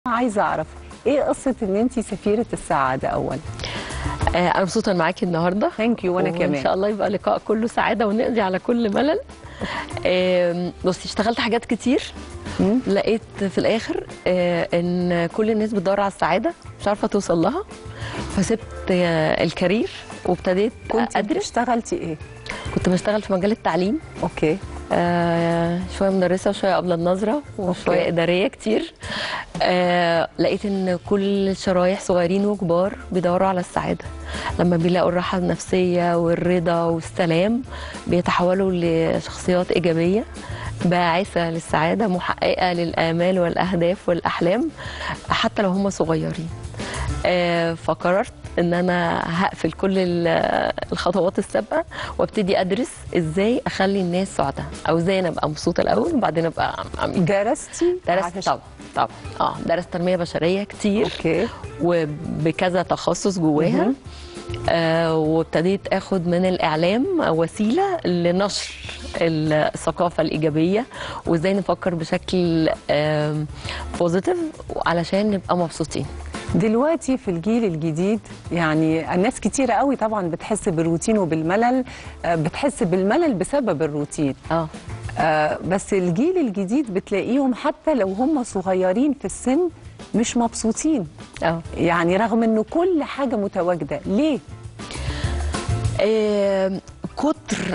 عايزه اعرف ايه قصه ان انت سفيره السعاده اولا آه، انا مبسوطه معاكي النهارده ثانك يو وانا وان كمان شاء الله يبقى لقاء كله سعاده ونقضي على كل ملل آم، بصي اشتغلت حاجات كتير مم. لقيت في الاخر آه، ان كل الناس بتدور على السعاده مش عارفه توصل لها فسبت آه، الكارير وابتديت كنت ادرس اشتغلتي ايه كنت بشتغل في مجال التعليم اوكي آه شويه مدرسه وشويه قبل النظره وشويه أوكي. اداريه كتير آه لقيت ان كل الشرايح صغيرين وكبار بيدوروا على السعاده لما بيلاقوا الراحه النفسيه والرضا والسلام بيتحولوا لشخصيات ايجابيه باعثه للسعاده محققه للامال والاهداف والاحلام حتى لو هم صغيرين آه، فقررت ان انا هقفل كل ال- الخطوات السابقه وابتدي ادرس ازاي اخلي الناس سعداء او ازاي انا ابقى مبسوطه الاول وبعدين ابقى عميقه درستي درست عشان- طبعا طبعا اه درست تنميه بشريه كتير اوكي وبكذا تخصص جواها مهم. آه وابتديت اخد من الاعلام وسيله لنشر الثقافه الايجابيه وازاي نفكر بشكل بوزيتيف علشان نبقى مبسوطين دلوقتي في الجيل الجديد يعني الناس كتيرة قوي طبعا بتحس بالروتين وبالملل آه، بتحس بالملل بسبب الروتين اه آه، بس الجيل الجديد بتلاقيهم حتى لو هم صغيرين في السن مش مبسوطين اه يعني رغم انه كل حاجة متواجدة ليه؟ آه، كتر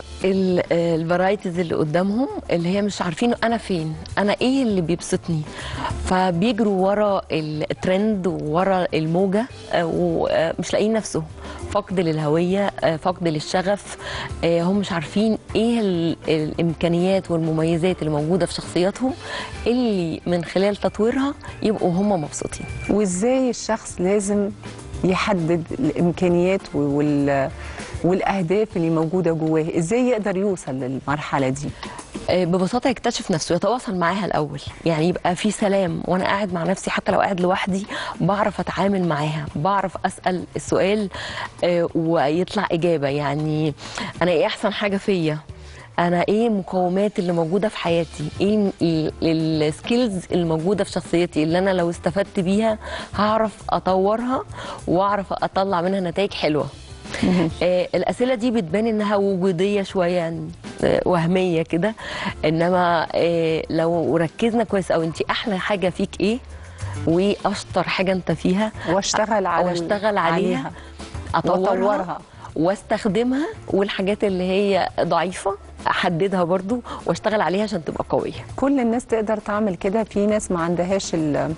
الفرايتيز اللي قدامهم اللي هي مش عارفين انا فين انا ايه اللي بيبسطني فبيجروا ورا الترند وورا الموجه آه، ومش لاقيين نفسهم فقد للهويه آه، فقد للشغف آه، هم مش عارفين ايه ال- الامكانيات والمميزات اللي موجوده في شخصياتهم اللي من خلال تطويرها يبقوا هم مبسوطين وازاي الشخص لازم يحدد الامكانيات وال والاهداف اللي موجوده جواه ازاي يقدر يوصل للمرحله دي آه، ببساطه يكتشف نفسه يتواصل معاها الاول يعني يبقى في سلام وانا قاعد مع نفسي حتى لو قاعد لوحدي بعرف اتعامل معاها بعرف اسال السؤال آه، ويطلع اجابه يعني انا ايه احسن حاجه فيا انا ايه المقومات اللي موجوده في حياتي ايه السكيلز اللي موجوده في شخصيتي اللي انا لو استفدت بيها هعرف اطورها واعرف اطلع منها نتائج حلوه آه، الاسئله دي بتبان انها وجوديه شويه يعني آه، وهميه كده انما آه، لو ركزنا كويس او انت احلى حاجه فيك ايه وايه اشطر حاجه انت فيها واشتغل على او اشتغل عليها اطورها واطورها واستخدمها والحاجات اللي هي ضعيفه احددها برضو واشتغل عليها عشان تبقى قويه كل الناس تقدر تعمل كده في ناس ما عندهاش ال-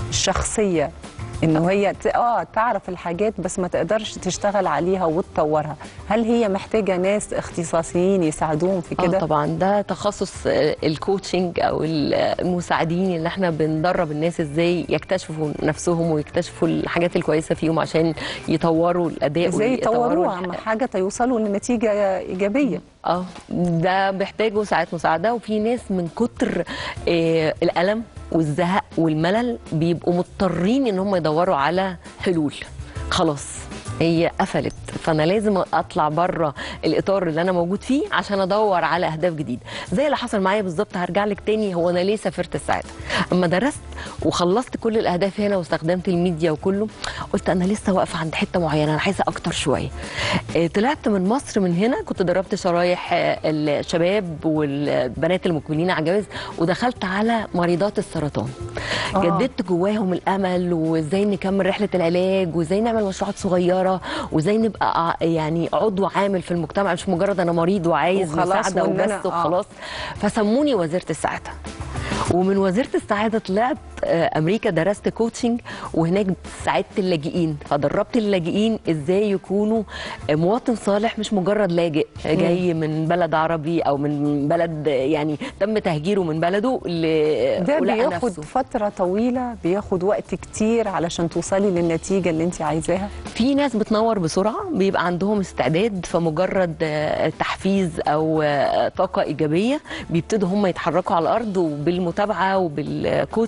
الشخصيه انه هي ت- اه تعرف الحاجات بس ما تقدرش تشتغل عليها وتطورها هل هي محتاجه ناس اختصاصيين يساعدوهم في اه كده طبعا ده تخصص آه، الكوتشنج او المساعدين اللي احنا بندرب الناس ازاي يكتشفوا نفسهم ويكتشفوا الحاجات الكويسه فيهم عشان يطوروا الاداء ازاي ويطوروا يطوروها الح- اهم حاجه يوصلوا لنتيجه ايجابيه اه ده بيحتاجوا ساعات مساعده وفي ناس من كتر آه الالم والزهق والملل بيبقوا مضطرين ان هم يدوروا على حلول خلاص هي قفلت فانا لازم اطلع بره الاطار اللي انا موجود فيه عشان ادور على اهداف جديده زي اللي حصل معايا بالظبط هرجع لك تاني هو انا ليه سافرت السعاده اما درست وخلصت كل الاهداف هنا واستخدمت الميديا وكله قلت انا لسه واقفه عند حته معينه انا عايزه اكتر شويه آه، طلعت من مصر من هنا كنت دربت شرايح آه، الشباب والبنات المقبلين على الجواز ودخلت على مريضات السرطان آه. جددت جواهم الامل وازاي نكمل رحله العلاج وازاي نعمل مشروعات صغيره وازاي نبقى ع- يعني عضو عامل في المجتمع مش مجرد انا مريض وعايز وخلاص مساعده وإن أنا- وبس آه. وخلاص فسموني وزيره السعاده ومن وزيره السعاده طلعت آه، امريكا درست كوتشنج وهناك ساعدت اللاجئين فدربت اللاجئين ازاي يكونوا آه، مواطن صالح مش مجرد لاجئ آه، جاي من بلد عربي او من بلد آه، يعني تم تهجيره من بلده ل ده ولقى بياخد نفسه. فتره طويله بياخد وقت كتير علشان توصلي للنتيجه اللي انت عايزاها في ناس بتنور بسرعه بيبقى عندهم استعداد فمجرد آه، تحفيز او آه، طاقه ايجابيه بيبتدوا هم يتحركوا على الارض وبالمتابعه وبالكوتشنج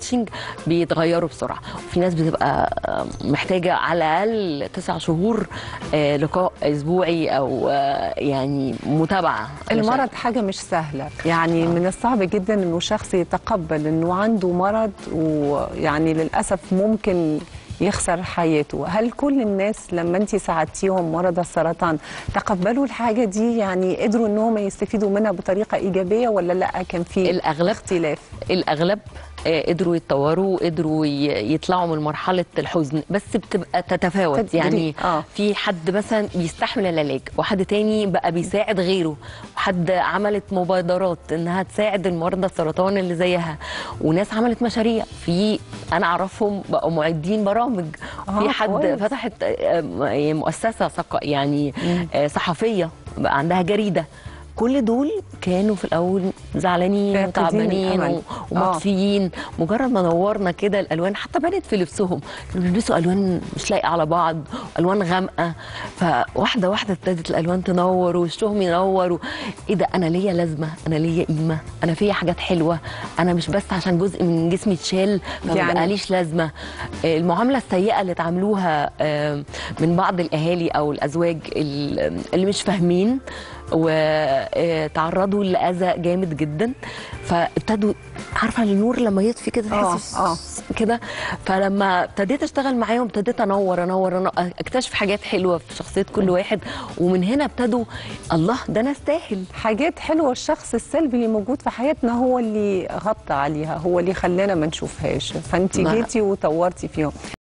بيتغيروا بسرعه وفي ناس بتبقى آه، محتاجه على الاقل تسع شهور آه، لقاء اسبوعي او آه، يعني متابعه المرض حاجة مش سهلة يعني من الصعب جدا انه شخص يتقبل انه عنده مرض ويعني للأسف ممكن يخسر حياته هل كل الناس لما انت ساعدتيهم مرضى السرطان تقبلوا الحاجة دي يعني قدروا انهم يستفيدوا منها بطريقة إيجابية ولا لا كان في الاغلب اختلاف الاغلب آه، قدروا يتطوروا قدروا ي- يطلعوا من مرحله الحزن بس بتبقى تتفاوت تدريج، يعني آه. في حد مثلا بيستحمل العلاج وحد تاني بقى بيساعد غيره وحد عملت مبادرات انها تساعد المرضى السرطان اللي زيها وناس عملت مشاريع في انا اعرفهم بقوا معدين برامج آه، في حد كويس. فتحت آه، م- مؤسسه ثق- يعني آه، صحفيه بقى عندها جريده كل دول كانوا في الاول زعلانين فاقدين وتعبانين الأمل. و- ومطفيين مجرد ما نورنا كده الالوان حتى بانت في لبسهم كانوا بيلبسوا الوان مش لايقه على بعض الوان غامقه فواحده واحده ابتدت الالوان تنور ووشهم ينور و... ايه ده انا ليا لازمه انا ليا قيمه انا فيا حاجات حلوه انا مش بس عشان جزء من جسمي اتشال فما يعني- بقاليش لازمه آه، المعامله السيئه اللي اتعاملوها آه، من بعض الاهالي او الازواج ال- اللي مش فاهمين وتعرضوا لاذى جامد جدا فابتدوا عارفه النور لما يطفي كده آه، تحسي آه. كده فلما ابتديت اشتغل معاهم ابتديت انور انور أنور، اكتشف حاجات حلوه في شخصيه كل واحد ومن هنا ابتدوا الله ده انا استاهل حاجات حلوة الشخص السلبي اللي موجود في حياتنا هو اللي غطى عليها هو اللي خلانا ما نشوفهاش فانت ما- جيتي وطورتي فيهم